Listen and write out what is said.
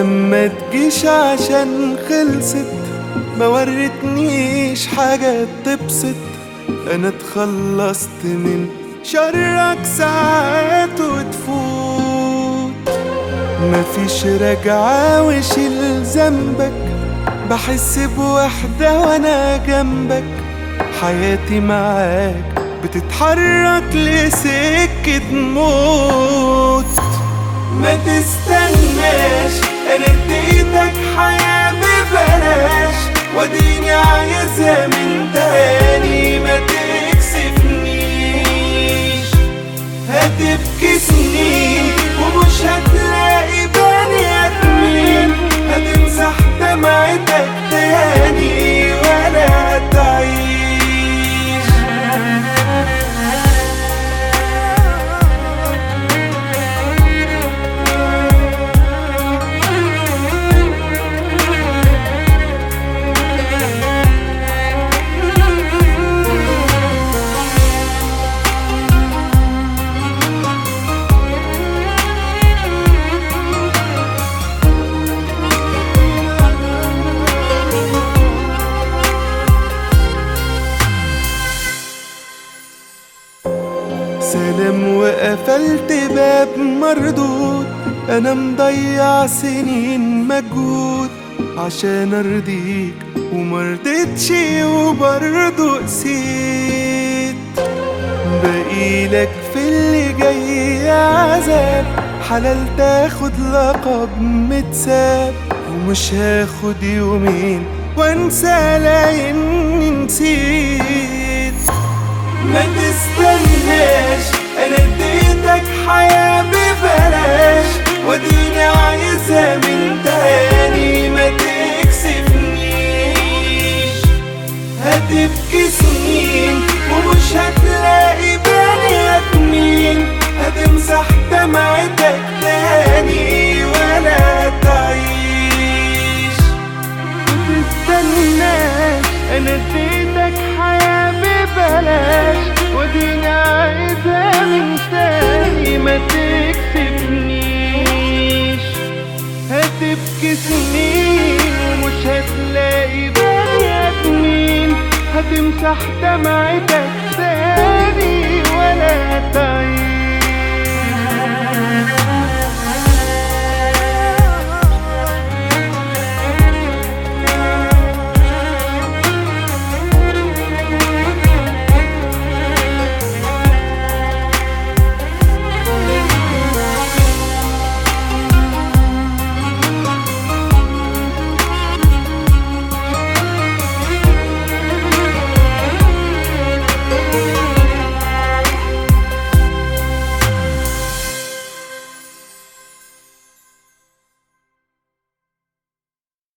ولما تجيش عشان خلصت ما ورتنيش حاجة تبسط انا اتخلصت من شرك ساعات وتفوت مفيش رجعة وشيل ذنبك بحس بوحدة وانا جنبك حياتي معاك بتتحرك لسكة موت ما تستناش انا اديتك حياة ببلاش وديني عايزها من تاني ما تكسفنيش هتبكي سنين ومش هتلاقي بني ادمين هتمسح دمعتك تاني ولا هتعيش سلام وقفلت باب مردود انا مضيع سنين مجهود عشان ارضيك ومرضتش وبرضه قسيت بقيلك في اللي جاي عذاب حلال تاخد لقب متساب ومش هاخد يومين وانسى لا اني نسيت ما تستناش انا اديتك حياة ببلاش وديني عايزها من تاني ما تكسفنيش هتبكي سنين ومش هتلاقي بني ادمين هتمسح دمعتك تاني ولا تعيش تستناش انا اديتك حياة ببلاش وديني عايزها من تاني ما تكسبنيش هتبكي سنين ومش هتلاقي بني ادمين هتمسح دمعتك تاني ولا تعيش